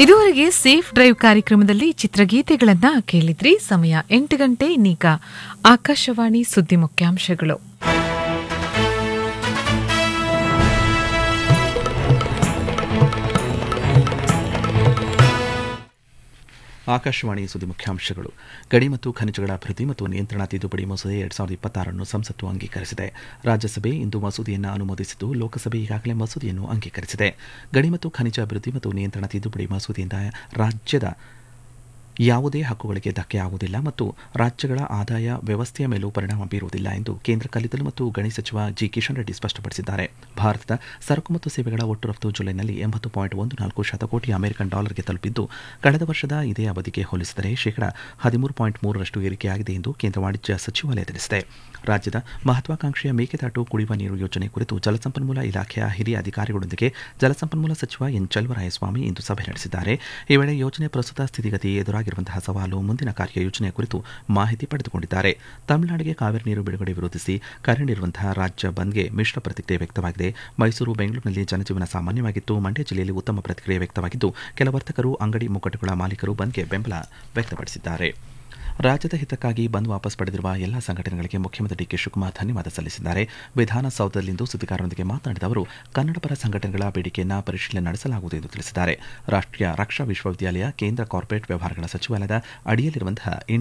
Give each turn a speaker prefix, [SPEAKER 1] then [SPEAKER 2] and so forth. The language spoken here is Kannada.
[SPEAKER 1] ಇದುವರೆಗೆ ಸೇಫ್ ಡ್ರೈವ್ ಕಾರ್ಯಕ್ರಮದಲ್ಲಿ ಚಿತ್ರಗೀತೆಗಳನ್ನ ಕೇಳಿದ್ರಿ ಸಮಯ ಎಂಟು ಗಂಟೆ ಇನ್ನೀಗ ಆಕಾಶವಾಣಿ ಸುದ್ದಿ ಮುಖ್ಯಾಂಶಗಳು
[SPEAKER 2] ಆಕಾಶವಾಣಿ ಸುದ್ದಿ ಮುಖ್ಯಾಂಶಗಳು ಗಡಿ ಮತ್ತು ಖನಿಜಗಳ ಅಭಿವೃದ್ಧಿ ಮತ್ತು ನಿಯಂತ್ರಣ ತಿದ್ದುಪಡಿ ಮಸೂದೆ ಎರಡ್ ಸಾವಿರದ ಇಪ್ಪತ್ತಾರನ್ನು ಸಂಸತ್ತು ಅಂಗೀಕರಿಸಿದೆ ರಾಜ್ಯಸಭೆ ಇಂದು ಮಸೂದೆಯನ್ನು ಅನುಮೋದಿಸಿದ್ದು ಲೋಕಸಭೆ ಈಗಾಗಲೇ ಮಸೂದೆಯನ್ನು ಅಂಗೀಕರಿಸಿದೆ ಗಡಿ ಮತ್ತು ಖನಿಜ ಅಭಿವೃದ್ಧಿ ಮತ್ತು ನಿಯಂತ್ರಣ ತಿದ್ದುಪಡಿ ಮಸೂದೆಯಿಂದ ರಾಜ್ಯದ ಯಾವುದೇ ಹಕ್ಕುಗಳಿಗೆ ಧಕ್ಕೆ ಆಗುವುದಿಲ್ಲ ಮತ್ತು ರಾಜ್ಯಗಳ ಆದಾಯ ವ್ಯವಸ್ಥೆಯ ಮೇಲೂ ಪರಿಣಾಮ ಬೀರುವುದಿಲ್ಲ ಎಂದು ಕೇಂದ್ರ ಕಲ್ಲಿದ್ದಲು ಮತ್ತು ಗಣಿ ಸಚಿವ ಜಿ ಕಿಶನ್ ರೆಡ್ಡಿ ಸ್ಪಷ್ಟಪಡಿಸಿದ್ದಾರೆ ಭಾರತದ ಸರಕು ಮತ್ತು ಸೇವೆಗಳ ಒಟ್ಟು ರಫ್ತು ಜುಲೈನಲ್ಲಿ ಎಂಬತ್ತು ಪಾಯಿಂಟ್ ಒಂದು ನಾಲ್ಕು ಶತಕೋಟಿ ಅಮೆರಿಕನ್ ಡಾಲರ್ಗೆ ತಲುಪಿದ್ದು ಕಳೆದ ವರ್ಷದ ಇದೇ ಅವಧಿಗೆ ಹೋಲಿಸಿದರೆ ಶೇಕಡ ಹದಿಮೂರು ಪಾಯಿಂಟ್ ಮೂರರಷ್ಟು ಏರಿಕೆಯಾಗಿದೆ ಎಂದು ಕೇಂದ್ರ ವಾಣಿಜ್ಯ ಸಚಿವಾಲಯ ತಿಳಿಸಿದೆ ರಾಜ್ಯದ ಮಹತ್ವಾಕಾಂಕ್ಷೆಯ ಮೇಕೆದಾಟು ಕುಡಿಯುವ ನೀರು ಯೋಜನೆ ಕುರಿತು ಜಲಸಂಪನ್ಮೂಲ ಇಲಾಖೆಯ ಹಿರಿಯ ಅಧಿಕಾರಿಗಳೊಂದಿಗೆ ಜಲಸಂಪನ್ಮೂಲ ಸಚಿವ ಎನ್ ಚಲುವರಾಯಸ್ವಾಮಿ ಇಂದು ಸಭೆ ನಡೆಸಿದ್ದಾರೆ ಈ ವೇಳೆ ಯೋಜನೆ ಪ್ರಸ್ತುತ ಸ್ಥಿತಿಗತಿ ಎದುರಾಗಿರುವಂತಹ ಸವಾಲು ಮುಂದಿನ ಕಾರ್ಯಯೋಜನೆಯ ಕುರಿತು ಮಾಹಿತಿ ಪಡೆದುಕೊಂಡಿದ್ದಾರೆ ತಮಿಳುನಾಡಿಗೆ ಕಾವೇರಿ ನೀರು ಬಿಡುಗಡೆ ವಿರೋಧಿಸಿ ಕರೆ ನೀಡಿರುವಂತಹ ರಾಜ್ಯ ಬಂದ್ಗೆ ಮಿಶ್ರ ಪ್ರತಿಕ್ರಿಯೆ ವ್ಯಕ್ತವಾಗಿದೆ ಮೈಸೂರು ಬೆಂಗಳೂರಿನಲ್ಲಿ ಜನಜೀವನ ಸಾಮಾನ್ಯವಾಗಿತ್ತು ಮಂಡ್ಯ ಜಿಲ್ಲೆಯಲ್ಲಿ ಉತ್ತಮ ಪ್ರತಿಕ್ರಿಯೆ ವ್ಯಕ್ತವಾಗಿದ್ದು ಕೆಲ ವರ್ತಕರು ಅಂಗಡಿ ಮುಗ್ಗಟ್ಟುಗಳ ಮಾಲೀಕರು ಬಂದ್ಗೆ ಬೆಂಬಲ ವ್ಯಕ್ತಪಡಿಸಿದ್ದಾರೆ ರಾಜ್ಯದ ಹಿತಕ್ಕಾಗಿ ಬಂದ್ ವಾಪಸ್ ಪಡೆದಿರುವ ಎಲ್ಲಾ ಸಂಘಟನೆಗಳಿಗೆ ಮುಖ್ಯಮಂತ್ರಿ ಡಿಕೆ ಶಿವಕುಮಾರ್ ಧನ್ಯವಾದ ಸಲ್ಲಿಸಿದ್ದಾರೆ ವಿಧಾನಸೌಧದಲ್ಲಿಂದು ಸುದ್ದಿಗಾರರೊಂದಿಗೆ ಮಾತನಾಡಿದ ಅವರು ಕನ್ನಡಪರ ಸಂಘಟನೆಗಳ ಬೇಡಿಕೆಯನ್ನು ಪರಿಶೀಲನೆ ನಡೆಸಲಾಗುವುದು ಎಂದು ತಿಳಿಸಿದ್ದಾರೆ ರಾಷ್ಟ್ರೀಯ ರಕ್ಷಾ ವಿಶ್ವವಿದ್ಯಾಲಯ ಕೇಂದ್ರ ಕಾರ್ಪೊರೇಟ್ ವ್ಯವಹಾರಗಳ ಸಚಿವಾಲಯದ ಅಡಿಯಲ್ಲಿರುವಂತಹ